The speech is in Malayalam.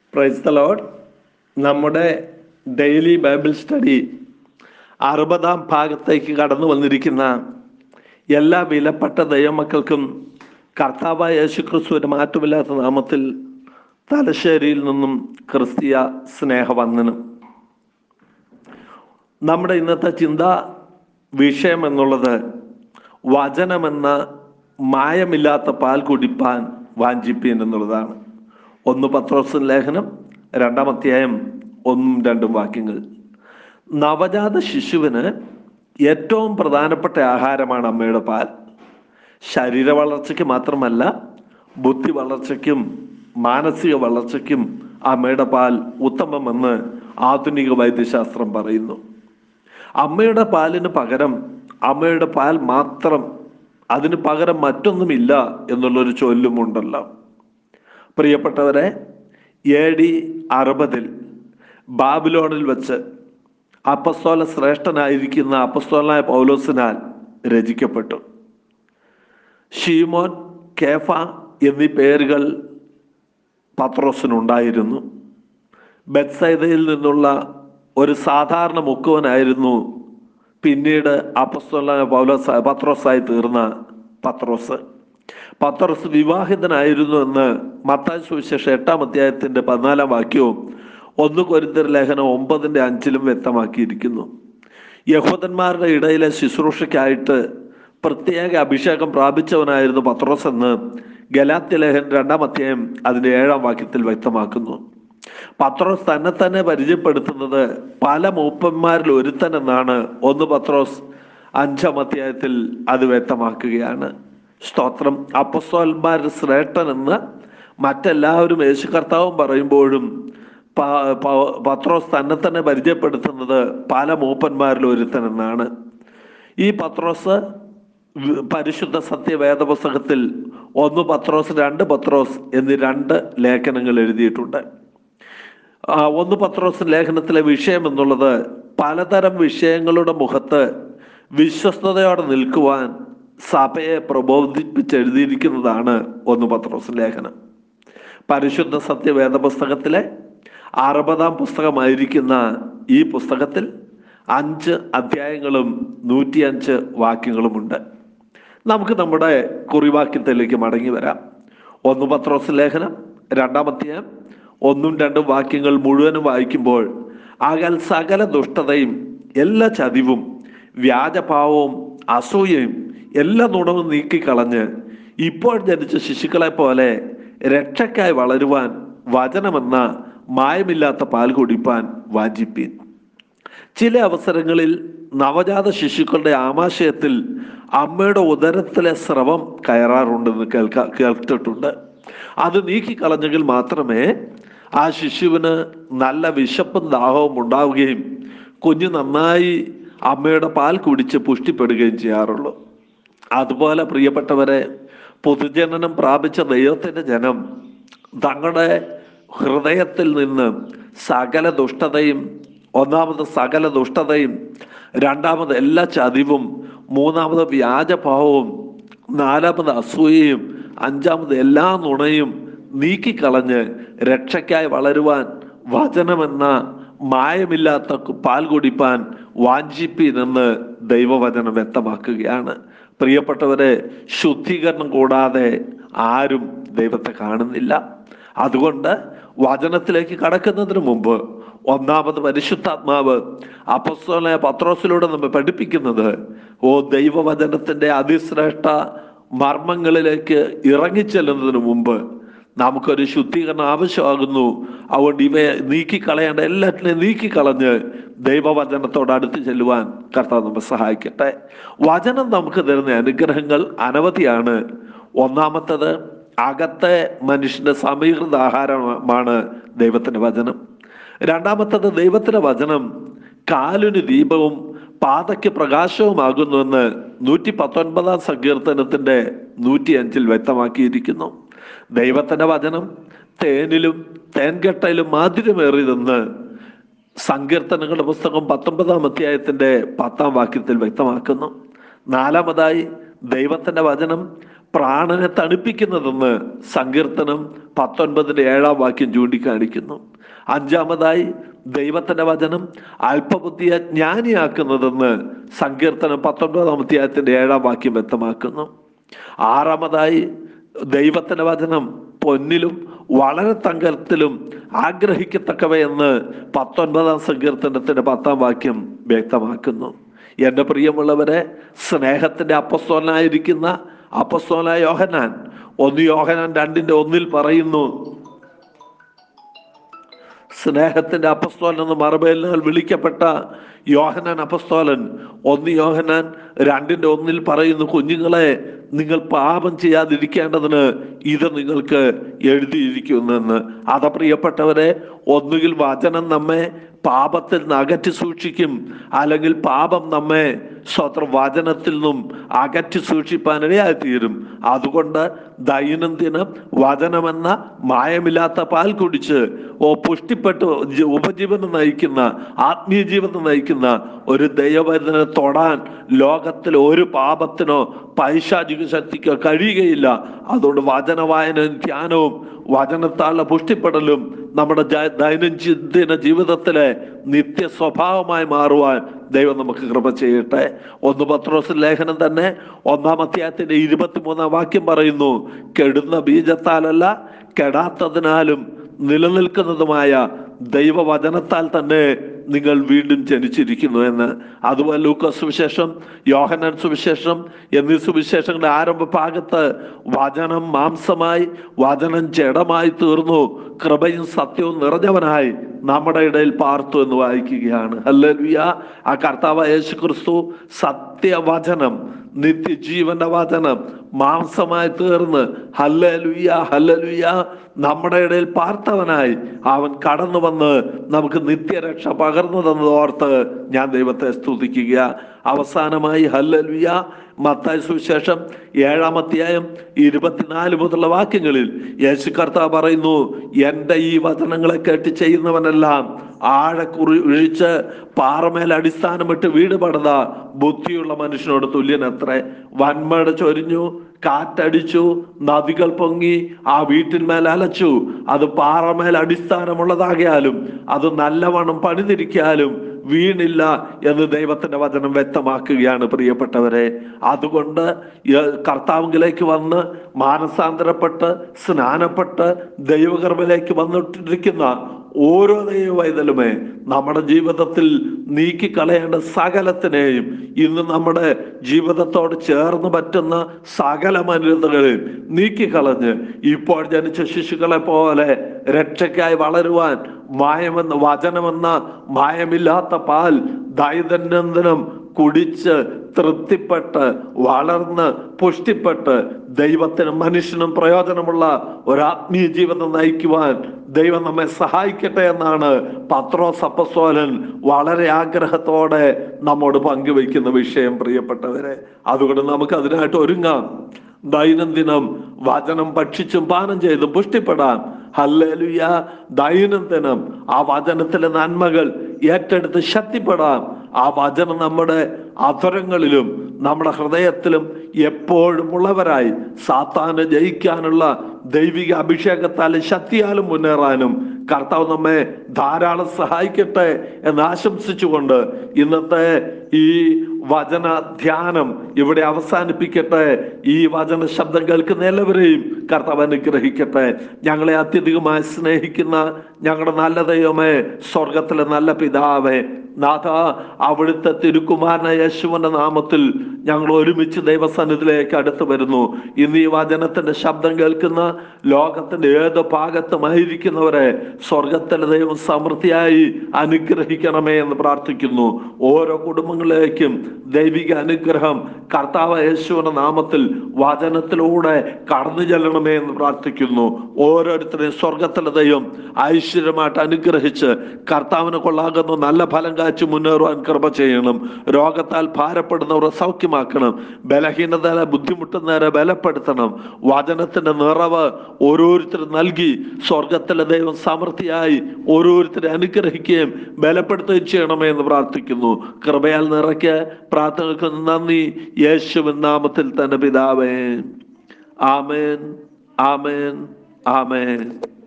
പ്രൈസ് ദ ലോഡ് നമ്മുടെ ഡെയിലി ബൈബിൾ സ്റ്റഡി അറുപതാം ഭാഗത്തേക്ക് കടന്നു വന്നിരിക്കുന്ന എല്ലാ വിലപ്പെട്ട ദൈവമക്കൾക്കും കർത്താവായ യേശുക്രിസ്തുവിന്റെ മാറ്റമില്ലാത്ത നാമത്തിൽ തലശ്ശേരിയിൽ നിന്നും ക്രിസ്തീയ സ്നേഹവന്ദനം നമ്മുടെ ഇന്നത്തെ ചിന്ത വിഷയം എന്നുള്ളത് വചനമെന്ന മായമില്ലാത്ത പാൽ കുടിപ്പാൻ വാഞ്ചിപ്പീൻ എന്നുള്ളതാണ് ഒന്ന് പത്രോസൻ ലേഖനം രണ്ടാം അധ്യായം ഒന്നും രണ്ടും വാക്യങ്ങൾ നവജാത ശിശുവിന് ഏറ്റവും പ്രധാനപ്പെട്ട ആഹാരമാണ് അമ്മയുടെ പാൽ ശരീര വളർച്ചയ്ക്ക് മാത്രമല്ല ബുദ്ധി വളർച്ചയ്ക്കും മാനസിക വളർച്ചയ്ക്കും അമ്മയുടെ പാൽ ഉത്തമമെന്ന് ആധുനിക വൈദ്യശാസ്ത്രം പറയുന്നു അമ്മയുടെ പാലിന് പകരം അമ്മയുടെ പാൽ മാത്രം അതിന് പകരം മറ്റൊന്നുമില്ല എന്നുള്ളൊരു ചൊല്ലുമുണ്ടല്ലോ പ്രിയപ്പെട്ടവരെ എ ഡി അറുപതിൽ ബാബിലോണിൽ വെച്ച് അപ്പസ്തോല ശ്രേഷ്ഠനായിരിക്കുന്ന അപ്പസ്തോലനായ പൗലോസിനാൽ രചിക്കപ്പെട്ടു ഷീമോൻ കേഫ എന്നീ പേരുകൾ പത്രോസിനുണ്ടായിരുന്നു ബെത്സൈദയിൽ നിന്നുള്ള ഒരു സാധാരണ മുക്കുവനായിരുന്നു പിന്നീട് അപ്പസ്തോല പൗലോസ് പത്രോസായി തീർന്ന പത്രോസ് പത്രോസ് വിവാഹിതനായിരുന്നു എന്ന് മത്തായ സുവിശേഷം എട്ടാം അധ്യായത്തിന്റെ പതിനാലാം വാക്യവും ഒന്ന് കൊരിന്തർ ലേഖനം ഒമ്പതിന്റെ അഞ്ചിലും വ്യക്തമാക്കിയിരിക്കുന്നു യഹൂദന്മാരുടെ ഇടയിലെ ശുശ്രൂഷയ്ക്കായിട്ട് പ്രത്യേക അഭിഷേകം പ്രാപിച്ചവനായിരുന്നു പത്രോസ് എന്ന് ഗലാത്യ ലേഖനം രണ്ടാം അധ്യായം അതിന്റെ ഏഴാം വാക്യത്തിൽ വ്യക്തമാക്കുന്നു പത്രോസ് തന്നെ തന്നെ പരിചയപ്പെടുത്തുന്നത് പല മൂപ്പന്മാരിൽ ഒരുത്തൻ എന്നാണ് ഒന്ന് പത്രോസ് അഞ്ചാം അധ്യായത്തിൽ അത് വ്യക്തമാക്കുകയാണ് സ്തോത്രം അപ്പസ്തോലന്മാരുടെ ശ്രേഷ്ഠൻ എന്ന് മറ്റെല്ലാവരും യേശു കർത്താവും പറയുമ്പോഴും പ- പ- പത്രോസ് തന്നെ തന്നെ പരിചയപ്പെടുത്തുന്നത് പല മൂപ്പന്മാരിൽ ഒരുത്തൻ എന്നാണ് ഈ പത്രോസ് വി- പരിശുദ്ധ സത്യവേദ പുസ്തകത്തിൽ ഒന്ന് പത്രോസ് രണ്ട് പത്രോസ് എന്നീ രണ്ട് ലേഖനങ്ങൾ എഴുതിയിട്ടുണ്ട് ആ, ഒന്ന് പത്രോസ് ലേഖനത്തിലെ വിഷയം എന്നുള്ളത് പലതരം വിഷയങ്ങളുടെ മുഖത്ത് വിശ്വസ്തയോടെ നിൽക്കുവാൻ സഭയെ പ്രബോധിപ്പിച്ചെഴുതിയിരിക്കുന്നതാണ് ഒന്ന് പത്രോസ് ലേഖനം പരിശുദ്ധ സത്യവേദ പുസ്തകത്തിലെ അറുപതാം പുസ്തകമായിരിക്കുന്ന ഈ പുസ്തകത്തിൽ അഞ്ച് അധ്യായങ്ങളും നൂറ്റിയഞ്ച് വാക്യങ്ങളുമുണ്ട് നമുക്ക് നമ്മുടെ കുറിവാക്യത്തിലേക്ക് മടങ്ങി വരാം ഒന്ന് പത്രോസ് ലേഖനം രണ്ടാം അധ്യായം ഒന്നും രണ്ടും വാക്യങ്ങൾ മുഴുവനും വായിക്കുമ്പോൾ ആകാൽ സകല ദുഷ്ടതയും എല്ലാ ചതിവും വ്യാജഭാവവും അസൂയയും എല്ലാ നുണവും നീക്കിക്കളഞ്ഞ് ഇപ്പോൾ ജനിച്ച ശിശുക്കളെ പോലെ രക്ഷയ്ക്കായി വളരുവാൻ വചനമെന്ന മായമില്ലാത്ത പാൽ കുടിപ്പാൻ വാഞ്ചിപ്പീൻ ചില അവസരങ്ങളിൽ നവജാത ശിശുക്കളുടെ ആമാശയത്തിൽ അമ്മയുടെ ഉദരത്തിലെ സ്രവം കയറാറുണ്ടെന്ന് കേൾക്കാ കേട്ടിട്ടുണ്ട് അത് നീക്കിക്കളഞ്ഞെങ്കിൽ മാത്രമേ ആ ശിശുവിന് നല്ല വിശപ്പും ദാഹവും ഉണ്ടാവുകയും കുഞ്ഞ് നന്നായി അമ്മയുടെ പാൽ കുടിച്ച് പുഷ്ടിപ്പെടുകയും ചെയ്യാറുള്ളൂ അതുപോലെ പ്രിയപ്പെട്ടവരെ പൊതുജനനം പ്രാപിച്ച ദൈവത്തിന്റെ ജനം തങ്ങളുടെ ഹൃദയത്തിൽ നിന്ന് സകല ദുഷ്ടതയും ഒന്നാമത് സകല ദുഷ്ടതയും രണ്ടാമത് എല്ലാ ചതിവും മൂന്നാമത് വ്യാജഭാവവും നാലാമത് അസൂയയും അഞ്ചാമത് എല്ലാ നുണയും നീക്കിക്കളഞ്ഞ് രക്ഷയ്ക്കായി വളരുവാൻ വചനമെന്ന മായമില്ലാത്ത പാൽ കുടിപ്പാൻ വാഞ്ചിപ്പീനെന്ന് ദൈവവചനം വ്യക്തമാക്കുകയാണ് പ്രിയപ്പെട്ടവരെ ശുദ്ധീകരണം കൂടാതെ ആരും ദൈവത്തെ കാണുന്നില്ല അതുകൊണ്ട് വചനത്തിലേക്ക് കടക്കുന്നതിന് മുമ്പ് ഒന്നാമത് പരിശുദ്ധാത്മാവ് അപ്പസ്തോല പത്രോസിലൂടെ നമ്മെ പഠിപ്പിക്കുന്നത് ഓ ദൈവവചനത്തിന്റെ അതിശ്രേഷ്ഠ മർമ്മങ്ങളിലേക്ക് ഇറങ്ങിച്ചെല്ലുന്നതിന് മുമ്പ് നമുക്കൊരു ശുദ്ധീകരണം ആവശ്യമാകുന്നു അതുകൊണ്ട് ഇവയെ നീക്കിക്കളയേണ്ട എല്ലാറ്റിനെയും നീക്കിക്കളഞ്ഞ് ദൈവവചനത്തോട് അടുത്ത് ചെല്ലുവാൻ കർത്താവ് നമ്മെ സഹായിക്കട്ടെ വചനം നമുക്ക് തരുന്ന അനുഗ്രഹങ്ങൾ അനവധിയാണ് ഒന്നാമത്തത് അകത്തെ മനുഷ്യന്റെ സമീകൃത ആഹാരമാണ് ദൈവത്തിന്റെ വചനം രണ്ടാമത്തത് ദൈവത്തിന്റെ വചനം കാലിന് ദീപവും പാതയ്ക്ക് പ്രകാശവുമാകുന്നുവെന്ന് നൂറ്റി പത്തൊൻപതാം സങ്കീർത്തനത്തിന്റെ നൂറ്റി അഞ്ചിൽ വ്യക്തമാക്കിയിരിക്കുന്നു ദൈവത്തിന്റെ വചനം തേനിലും തേൻകെട്ടയിലും മാധുര്യമേറിയതെന്ന് സങ്കീർത്തനങ്ങളുടെ പുസ്തകം പത്തൊമ്പതാം അധ്യായത്തിന്റെ പത്താം വാക്യത്തിൽ വ്യക്തമാക്കുന്നു നാലാമതായി ദൈവത്തിന്റെ വചനം പ്രാണനെ തണുപ്പിക്കുന്നതെന്ന് സങ്കീർത്തനം പത്തൊൻപതിന്റെ ഏഴാം വാക്യം ചൂണ്ടിക്കാണിക്കുന്നു അഞ്ചാമതായി ദൈവത്തിന്റെ വചനം അല്പബുദ്ധിയെ ജ്ഞാനിയാക്കുന്നതെന്ന് സങ്കീർത്തനം പത്തൊൻപതാം അധ്യായത്തിന്റെ ഏഴാം വാക്യം വ്യക്തമാക്കുന്നു ആറാമതായി ദൈവത്തിന്റെ വചനം പൊന്നിലും വളരെ തങ്കത്തിലും ആഗ്രഹിക്കത്തക്കവയെന്ന് പത്തൊൻപതാം സങ്കീർത്തനത്തിന്റെ പത്താം വാക്യം വ്യക്തമാക്കുന്നു എൻ്റെ പ്രിയമുള്ളവരെ സ്നേഹത്തിന്റെ അപ്പസ്തോലനായിരിക്കുന്ന അപ്പസ്തോല യോഹനാൻ ഒന്ന് യോഹനാൻ രണ്ടിന്റെ ഒന്നിൽ പറയുന്നു സ്നേഹത്തിന്റെ അപ്പസ്തോലൻ എന്ന് മറുപേലിനാൽ വിളിക്കപ്പെട്ട യോഹനാൻ അപ്പസ്തോലൻ ഒന്ന് യോഹനാൻ രണ്ടിന്റെ ഒന്നിൽ പറയുന്നു കുഞ്ഞുങ്ങളെ നിങ്ങൾ പാപം ചെയ്യാതിരിക്കേണ്ടതിന് ഇത് നിങ്ങൾക്ക് എഴുതിയിരിക്കുന്നെന്ന് അത് പ്രിയപ്പെട്ടവരെ ഒന്നുകിൽ വചനം നമ്മെ പാപത്തിൽ നിന്ന് അകറ്റി സൂക്ഷിക്കും അല്ലെങ്കിൽ പാപം നമ്മെ സ്വത്ര വചനത്തിൽ നിന്നും അകറ്റി സൂക്ഷിപ്പാനിടയായി തീരും അതുകൊണ്ട് ദൈനംദിനം വചനമെന്ന മായമില്ലാത്ത പാൽ കുടിച്ച് ഓ പുഷ്ടിപ്പെട്ട് ജി- ഉപജീവനം നയിക്കുന്ന ആത്മീയ ജീവിതം നയിക്കുന്ന ഒരു ദൈവവചനെ തൊടാൻ ലോകത്തിൽ ഒരു പാപത്തിനോ പൈശാചിക ശക്തിക്കോ കഴിയുകയില്ല അതുകൊണ്ട് വചന വായനയും ധ്യാനവും വചനത്താലുള്ള പുഷ്ടിപ്പെടലും നമ്മുടെ ജ- ദൈനംദിന ജീവിതത്തിലെ നിത്യ സ്വഭാവമായി മാറുവാൻ ദൈവം നമുക്ക് കൃപ ചെയ്യട്ടെ ഒന്ന് പത്രോസ് ലേഖനം തന്നെ ഒന്നാം അധ്യായത്തിന്റെ ഇരുപത്തിമൂന്നാം വാക്യം പറയുന്നു കെടുന്ന ബീജത്താലല്ല കെടാത്തതിനാലും നിലനിൽക്കുന്നതുമായ ദൈവവചനത്താൽ തന്നെ നിങ്ങൾ വീണ്ടും ജനിച്ചിരിക്കുന്നു എന്ന് അതുപോലെ ലൂക്കോസ് സുവിശേഷം യോഹന്നാൻ സുവിശേഷം എന്നീ സുവിശേഷങ്ങളുടെ ആരംഭ ഭാഗത്ത് വചനം മാംസമായി വചനം ജഡമായി തീർന്നു കൃപയും സത്യവും നിറഞ്ഞവനായി നമ്മുടെ ഇടയിൽ പാർത്തു എന്ന് വായിക്കുകയാണ് ഹല്ലേലൂയ ആ കർത്താവ് യേശു ക്രിസ്തു സത്യവചനം നിത്യജീവന്റെ വചനം മാംസമായി തീർന്ന് ഹല്ലലുയ്യ ഹല്ലലുയ്യ നമ്മുടെ ഇടയിൽ പാർത്തവനായി അവൻ കടന്നു വന്ന് നമുക്ക് നിത്യരക്ഷ പകർന്നു തന്നത് ഓർത്ത് ഞാൻ ദൈവത്തെ സ്തുതിക്കുക അവസാനമായി ഹല്ലലുയ്യ മത്തായ സുവിശേഷം ഏഴാം അധ്യായം ഇരുപത്തിനാല് മുതലുള്ള വാക്യങ്ങളിൽ യേശു കർത്താവ് പറയുന്നു എൻ്റെ ഈ വചനങ്ങളെ കേട്ട് ചെയ്യുന്നവനെല്ലാം ആഴക്കുറി ഒഴിച്ച് പാറമേൽ അടിസ്ഥാനമിട്ട് വീട് പണിത ബുദ്ധിയുള്ള മനുഷ്യനോട് തുല്യനത്രേ വന്മഴ ചൊരിഞ്ഞു കാറ്റടിച്ചു നദികൾ പൊങ്ങി ആ വീട്ടിന്മേൽ അലച്ചു അത് പാറമേൽ അടിസ്ഥാനമുള്ളതാകിയാലും അത് നല്ലവണ്ണം പണിതിരിക്കാലും വീണില്ല എന്ന് ദൈവത്തിന്റെ വചനം വ്യക്തമാക്കുകയാണ് പ്രിയപ്പെട്ടവരെ അതുകൊണ്ട് യ- കർത്താവിലേക്ക് വന്ന് മാനസാന്തരപ്പെട്ട് സ്നാനപ്പെട്ട് ദൈവകർമ്മയിലേക്ക് വന്നിട്ടിരിക്കുന്ന ഓരോ ദൈവവൈതലുമേ നമ്മുടെ ജീവിതത്തിൽ നീക്കിക്കളയേണ്ട സകലത്തിനെയും ഇന്ന് നമ്മുടെ ജീവിതത്തോട് ചേർന്ന് പറ്റുന്ന സകല മനുഷ്യതകളെയും നീക്കിക്കളഞ്ഞ് ഇപ്പോൾ ജനിച്ച ശിശുക്കളെ പോലെ രക്ഷയ്ക്കായി വളരുവാൻ മായമെന്ന വചനമെന്ന മായമില്ലാത്ത പാൽ ദൈനംദിനം കുടിച്ച് തൃപ്തിപ്പെട്ട് വളർന്ന് പുഷ്ടിപ്പെട്ട് ദൈവത്തിനും മനുഷ്യനും പ്രയോജനമുള്ള ഒരു ആത്മീയ ജീവിതം നയിക്കുവാൻ ദൈവം നമ്മെ സഹായിക്കട്ടെ എന്നാണ് പത്രോസ് അപ്പസ്തോലൻ വളരെ ആഗ്രഹത്തോടെ നമ്മോട് പങ്കുവയ്ക്കുന്ന വിഷയം പ്രിയപ്പെട്ടവരെ അതുകൊണ്ട് നമുക്ക് അതിനായിട്ട് ഒരുങ്ങാം ദൈനംദിനം വചനം ഭക്ഷിച്ചും പാനം ചെയ്തും പുഷ്ടിപ്പെടാം ഹല്ലേലൂയ ദൈനംദിനം ആ വചനത്തിലെ നന്മകൾ ഏറ്റെടുത്ത് ശക്തിപ്പെടാം ആ വചനം നമ്മുടെ അധരങ്ങളിലും നമ്മുടെ ഹൃദയത്തിലും എപ്പോഴും ഉള്ളവരായി സാത്താനെ ജയിക്കാനുള്ള ദൈവിക അഭിഷേകത്താലും ശക്തിയാലും മുന്നേറാനും കർത്താവ് നമ്മെ ധാരാളം സഹായിക്കട്ടെ എന്ന് ആശംസിച്ചുകൊണ്ട് ഇന്നത്തെ ഈ വചന ധ്യാനം ഇവിടെ അവസാനിപ്പിക്കട്ടെ ഈ വചന ശബ്ദം കേൾക്കുന്ന എല്ലാവരെയും കർത്താവ് അനുഗ്രഹിക്കട്ടെ ഞങ്ങളെ അത്യധികമായി സ്നേഹിക്കുന്ന ഞങ്ങളുടെ നല്ല ദൈവമേ സ്വർഗത്തിലെ നല്ല പിതാവേ നാഥ അവിടുത്തെ തിരുക്കുമാരന യേശുവിന്റെ നാമത്തിൽ ഞങ്ങൾ ഒരുമിച്ച് ദൈവസന്നിധിയിലേക്ക് അടുത്ത് വരുന്നു ഇന്ന് ഈ വചനത്തിന്റെ ശബ്ദം കേൾക്കുന്ന ലോകത്തിന്റെ ഏത് ഭാഗത്തുമായിരിക്കുന്നവരെ സ്വർഗത്തിലെ ദൈവം സമൃദ്ധിയായി അനുഗ്രഹിക്കണമേ എന്ന് പ്രാർത്ഥിക്കുന്നു ഓരോ കുടുംബങ്ങളിലേക്കും ദൈവിക അനുഗ്രഹം കർത്താവ് യേശുവിന്റെ നാമത്തിൽ വചനത്തിലൂടെ കടന്നു ചെല്ലണമേ എന്ന് പ്രാർത്ഥിക്കുന്നു ഓരോരുത്തരെയും സ്വർഗത്തിലെ ദൈവം ഐശ്വര്യമായിട്ട് അനുഗ്രഹിച്ച് കർത്താവിന് കൊള്ളാകുന്ന നല്ല ഫലം കാച്ചു മുന്നേറുവാൻ കൃപ ചെയ്യണം രോഗത്താൽ ഭാരപ്പെടുന്നവരെ സൗഖ്യമാക്കണം ബലഹീനതയെ ബുദ്ധിമുട്ടുന്നവരെ ബലപ്പെടുത്തണം വചനത്തിന്റെ നിറവ് ഓരോരുത്തരും നൽകി സ്വർഗത്തിലെ ദൈവം സമൃദ്ധിയായി ഓരോരുത്തരെ അനുഗ്രഹിക്കുകയും ബലപ്പെടുത്തുകയും ചെയ്യണമേ എന്ന് പ്രാർത്ഥിക്കുന്നു കൃപയാൽ നിറയ്ക്ക് പ്രാർത്ഥനകൾക്ക് നന്ദി യേശുവിൻ നാമത്തിൽ തന്നെ പിതാവേ ആമേൻ ആമേൻ ആമേൻ